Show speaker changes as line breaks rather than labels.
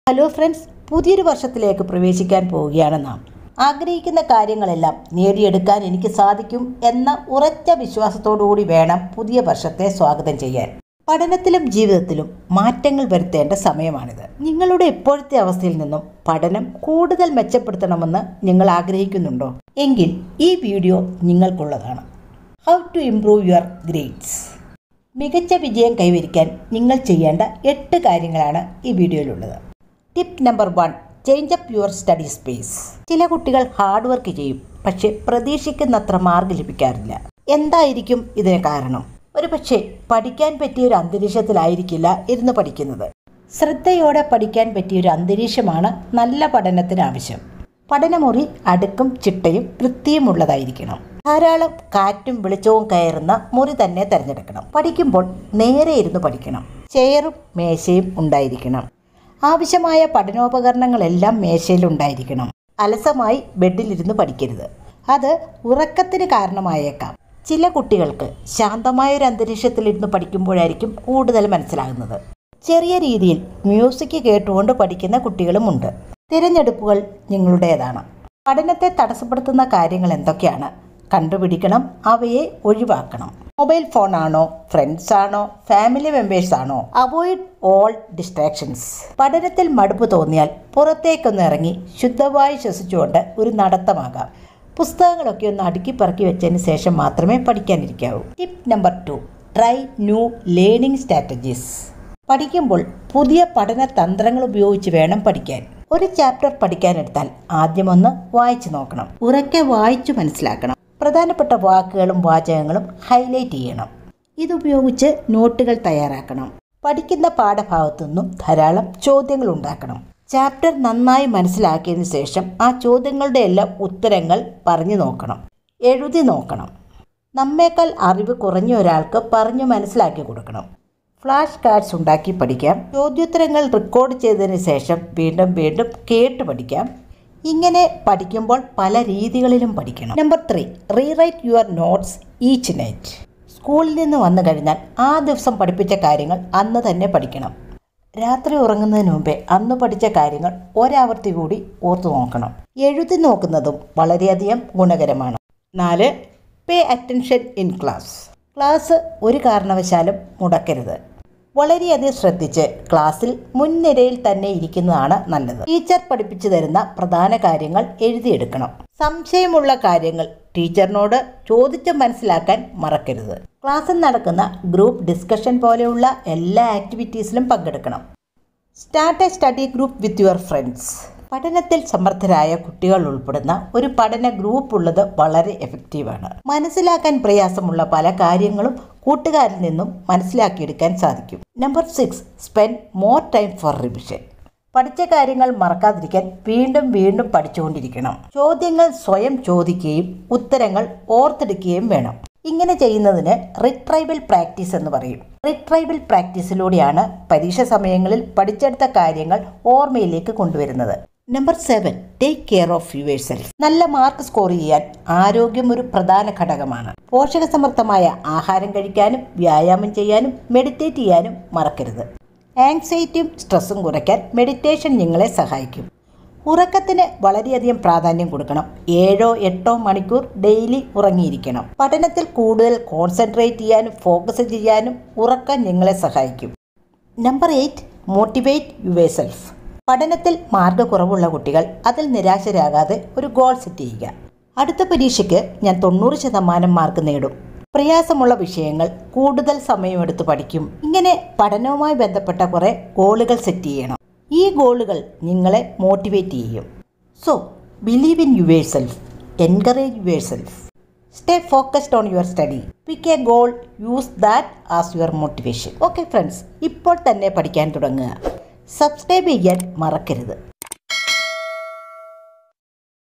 hello friends പുതിയൊരു വർഷത്തിലേക്ക് പ്രവേശിക്കാൻ പോവുകയാണ് നാം ആഗ്രഹിക്കുന്ന കാര്യങ്ങളെല്ലാം നേടിയെടുക്കാൻ എനിക്ക് സാധിക്കും എന്ന ഉറച്ച വിശ്വാസത്തോടുകൂടി വേണം പുതിയ വർഷത്തെ സ്വാഗതം ചെയ്യാൻ പഠനത്തിലും ജീവിതത്തിലും മാറ്റങ്ങൾ വരുത്തേണ്ട സമയമാണിത് നിങ്ങളുടെ ഇപ്പോഴത്തെ അവസ്ഥയിൽ നിന്നും പഠനം കൂടുതൽ മെച്ചപ്പെടുത്തണമെന്ന് നിങ്ങൾ ആഗ്രഹിക്കുന്നുണ്ടോ എങ്കിൽ ഈ വീഡിയോ നിങ്ങൾക്കുള്ളതാണ് how to improve your grades മികച്ച വിജയം കൈവരിക്കാൻ നിങ്ങൾ ചെയ്യേണ്ട എട്ട് കാര്യങ്ങളാണ് ഈ വീഡിയോയിലുള്ളത് tip number one change up your study space ചില കുട്ടികൾ ഹാർഡ് വർക്ക് ചെയ്യും പക്ഷെ പ്രതീക്ഷിക്കുന്നത്ര മാർക്ക് ലഭിക്കാറില്ല എന്തായിരിക്കും ഇതിന് കാരണം ഒരു പക്ഷേ പഠിക്കാൻ പറ്റിയ ഒരു അന്തരീക്ഷത്തിലായിരിക്കില്ല ഇരുന്ന് പഠിക്കുന്നത് ശ്രദ്ധയോടെ പഠിക്കാൻ പറ്റിയ ഒരു അന്തരീക്ഷമാണ് നല്ല പഠനത്തിന് ആവശ്യം പഠനമുറി അടുക്കും ചിട്ടയും വൃത്തിയുമുള്ളതായിരിക്കണം ധാരാളം കാറ്റും വെളിച്ചവും കയറുന്ന മുറി തന്നെ തിരഞ്ഞെടുക്കണം പഠിക്കുമ്പോൾ നേരെ ഇരുന്ന് പഠിക്കണം ചെയറും മേശയും ഉണ്ടായിരിക്കണം ആവശ്യമായ പഠനോപകരണങ്ങളെല്ലാം മേശയിൽ ഉണ്ടായിരിക്കണം അലസമായി ബെഡിലിരുന്ന് പഠിക്കരുത് അത് ഉറക്കത്തിന് കാരണമായേക്കാം ചില കുട്ടികൾക്ക് ശാന്തമായ ഒരു അന്തരീക്ഷത്തിലിരുന്ന് പഠിക്കുമ്പോഴായിരിക്കും കൂടുതൽ മനസ്സിലാകുന്നത് ചെറിയ രീതിയിൽ മ്യൂസിക് കേട്ടുകൊണ്ട് പഠിക്കുന്ന കുട്ടികളുമുണ്ട് തിരഞ്ഞെടുപ്പുകൾ നിങ്ങളുടേതാണ് പഠനത്തെ തടസ്സപ്പെടുത്തുന്ന കാര്യങ്ങൾ എന്തൊക്കെയാണ് കണ്ടുപിടിക്കണം അവയെ ഒഴിവാക്കണം മൊബൈൽ ഫോൺ ആണോ ഫ്രണ്ട്സ് ആണോ ഫാമിലി മെമ്പേഴ്സ് ആണോ അവോയ്ഡ് ഓൾ ഡിസ്ട്രാക്ഷൻസ് പഠനത്തിൽ മടുപ്പ് തോന്നിയാൽ പുറത്തേക്കൊന്ന് ഇറങ്ങി ശുദ്ധവായു ശ്വസിച്ചുകൊണ്ട് ഒരു നടത്തമാകാം പുസ്തകങ്ങളൊക്കെ ഒന്ന് അടുക്കി പറക്കി വെച്ചതിന് ശേഷം മാത്രമേ പഠിക്കാനിരിക്കാവൂ tip number two try new learning strategies പഠിക്കുമ്പോൾ പുതിയ പഠന തന്ത്രങ്ങൾ ഉപയോഗിച്ച് വേണം പഠിക്കാൻ ഒരു ചാപ്റ്റർ പഠിക്കാനെടുത്താൽ ആദ്യമൊന്ന് വായിച്ചു നോക്കണം ഉറക്കെ വായിച്ചു മനസ്സിലാക്കണം പ്രധാനപ്പെട്ട വാക്കുകളും വാചകങ്ങളും ഹൈലൈറ്റ് ചെയ്യണം ഇതുപയോഗിച്ച് നോട്ടുകൾ തയ്യാറാക്കണം പഠിക്കുന്ന പാഠഭാഗത്തു നിന്നും ധാരാളം ചോദ്യങ്ങൾ ഉണ്ടാക്കണം ചാപ്റ്റർ നന്നായി മനസ്സിലാക്കിയതിനു ശേഷം ആ ചോദ്യങ്ങളുടെ എല്ലാം ഉത്തരങ്ങൾ പറഞ്ഞു നോക്കണം എഴുതി നോക്കണം നമ്മേക്കാൾ അറിവ് കുറഞ്ഞ ഒരാൾക്ക് പറഞ്ഞു മനസ്സിലാക്കി കൊടുക്കണം ഫ്ലാഷ് കാർഡ്സ് ഉണ്ടാക്കി പഠിക്കാം ചോദ്യോത്തരങ്ങൾ റെക്കോർഡ് ചെയ്തതിന് ശേഷം വീണ്ടും വീണ്ടും കേട്ട് പഠിക്കാം ഇങ്ങനെ പഠിക്കുമ്പോൾ പല രീതികളിലും പഠിക്കണം number three rewrite your notes each night സ്കൂളിൽ നിന്ന് വന്നു കഴിഞ്ഞാൽ ആ ദിവസം പഠിപ്പിച്ച കാര്യങ്ങൾ അന്ന് തന്നെ പഠിക്കണം രാത്രി ഉറങ്ങുന്നതിന് മുമ്പേ അന്ന് പഠിച്ച കാര്യങ്ങൾ ഒരാവർത്തി കൂടി ഓർത്തു നോക്കണം എഴുതി നോക്കുന്നതും വളരെയധികം ഗുണകരമാണ് നാല് pay attention in class class ഒരു കാരണവശാലും മുടക്കരുത് വളരെയധികം ശ്രദ്ധിച്ച് ക്ലാസ്സിൽ മുൻനിരയിൽ തന്നെ ഇരിക്കുന്നതാണ് നല്ലത് ടീച്ചർ പഠിപ്പിച്ചു തരുന്ന പ്രധാന കാര്യങ്ങൾ എഴുതിയെടുക്കണം സംശയമുള്ള കാര്യങ്ങൾ ടീച്ചറിനോട് ചോദിച്ച് മനസ്സിലാക്കാൻ മറക്കരുത് ക്ലാസ്സിൽ നടക്കുന്ന ഗ്രൂപ്പ് ഡിസ്കഷൻ പോലെയുള്ള എല്ലാ ആക്ടിവിറ്റീസിലും പങ്കെടുക്കണം start a study group with your friends പഠനത്തിൽ സമർത്ഥരായ കുട്ടികൾ ഉൾപ്പെടുന്ന ഒരു പഠന ഗ്രൂപ്പ് ഉള്ളത് വളരെ എഫക്റ്റീവാണ് മനസ്സിലാക്കാൻ പ്രയാസമുള്ള പല കാര്യങ്ങളും കൂട്ടുകാരിൽ നിന്നും മനസ്സിലാക്കിയെടുക്കാൻ സാധിക്കും number six spend more time for revision പഠിച്ച കാര്യങ്ങൾ മറക്കാതിരിക്കാൻ വീണ്ടും വീണ്ടും പഠിച്ചുകൊണ്ടിരിക്കണം ചോദ്യങ്ങൾ സ്വയം ചോദിക്കുകയും ഉത്തരങ്ങൾ ഓർത്തെടുക്കുകയും വേണം ഇങ്ങനെ ചെയ്യുന്നതിന് റിട്രൈബൽ പ്രാക്ടീസ് എന്ന് പറയും റിട്രൈബൽ പ്രാക്ടീസിലൂടെയാണ് പരീക്ഷ സമയങ്ങളിൽ പഠിച്ചെടുത്ത കാര്യങ്ങൾ ഓർമ്മയിലേക്ക് കൊണ്ടുവരുന്നത് number seven take care of yourself നല്ല മാർക്ക് സ്കോർ ചെയ്യാൻ ആരോഗ്യം ഒരു പ്രധാന ഘടകമാണ് പോഷകസമൃദ്ധമായ ആഹാരം കഴിക്കാനും വ്യായാമം ചെയ്യാനും മെഡിറ്റേറ്റ് ചെയ്യാനും മറക്കരുത് ആങ്സൈറ്റിയും സ്ട്രെസ്സും കുറയ്ക്കാൻ മെഡിറ്റേഷൻ നിങ്ങളെ സഹായിക്കും ഉറക്കത്തിന് വളരെയധികം പ്രാധാന്യം കൊടുക്കണം ഏഴോ എട്ടോ മണിക്കൂർ ഡെയിലി ഉറങ്ങിയിരിക്കണം പഠനത്തിൽ കൂടുതൽ കോൺസെൻട്രേറ്റ് ചെയ്യാനും ഫോക്കസ് ചെയ്യാനും ഉറക്കം നിങ്ങളെ സഹായിക്കും number eight motivate yourself പഠനത്തിൽ മാർഗ്ഗ കുറവുള്ള കുട്ടികൾ അതിൽ നിരാശരാകാതെ ഒരു ഗോൾ സെറ്റ് ചെയ്യുക അടുത്ത പരീക്ഷയ്ക്ക് ഞാൻ തൊണ്ണൂറ് ശതമാനം മാർക്ക് നേടും പ്രയാസമുള്ള വിഷയങ്ങൾ കൂടുതൽ സമയമെടുത്ത് പഠിക്കും ഇങ്ങനെ പഠനവുമായി ബന്ധപ്പെട്ട കുറേ ഗോളുകൾ സെറ്റ് ചെയ്യണം ഈ ഗോളുകൾ നിങ്ങളെ മോട്ടിവേറ്റ് ചെയ്യും so believe in yourself encourage yourself stay focused on your study pick a goal use that as your motivation okay friends ഇപ്പോൾ തന്നെ പഠിക്കാൻ തുടങ്ങുക സബ്സ്ക്രൈബ് ചെയ്യാൻ മറക്കരുത്